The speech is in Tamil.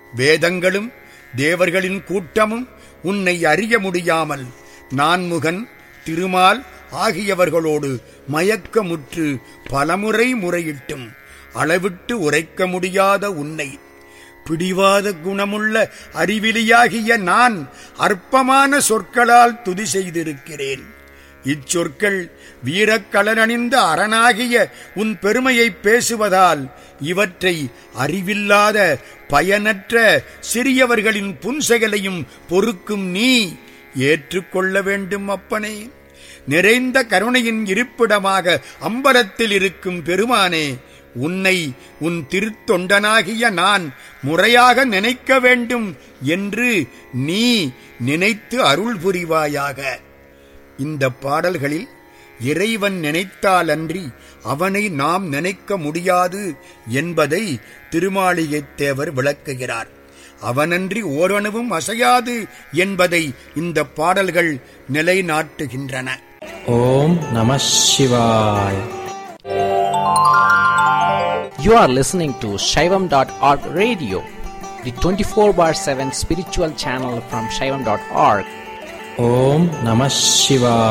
வேதங்களும் தேவர்களின் கூட்டமும் உன்னை அறிய முடியாமல் நான்முகன் திருமால் ஆகியவர்களோடு மயக்கமுற்று பலமுறை முறையிட்டும் அளவிட்டு உரைக்க முடியாத உன்னை பிடிவாத குணமுள்ள அறிவிலியாகிய நான் அற்பமான சொற்களால் துதி செய்திருக்கிறேன் இச்சொற்கள் வீரக்கலனணிந்த அரணாகிய உன் பெருமையை பேசுவதால் இவற்றை அறிவில்லாத பயனற்ற சிறியவர்களின் புன்செயலையும் பொறுக்கும் நீ ஏற்றுக்கொள்ள வேண்டும் அப்பனே நிறைந்த கருணையின் இருப்பிடமாக அம்பலத்தில் இருக்கும் பெருமானே உன்னை உன் திருத்தொண்டனாகிய நான் முறையாக நினைக்க வேண்டும் என்று நீ நினைத்து அருள் புரிவாயாக இந்த பாடல்களில் இறைவன் நினைத்தாலன்றி அவனை நாம் நினைக்க முடியாது என்பதை திருமாளிகைத் தேவர் விளக்குகிறார் அவனன்றி ஓரணுவும் அசையாது என்பதை இந்த பாடல்கள் நிலைநாட்டுகின்றன ஓம் நம சிவாய You are listening to Shaivam.org radio, the 24 bar 7 spiritual channel from Shaivam.org. ஓம் நம சிவாய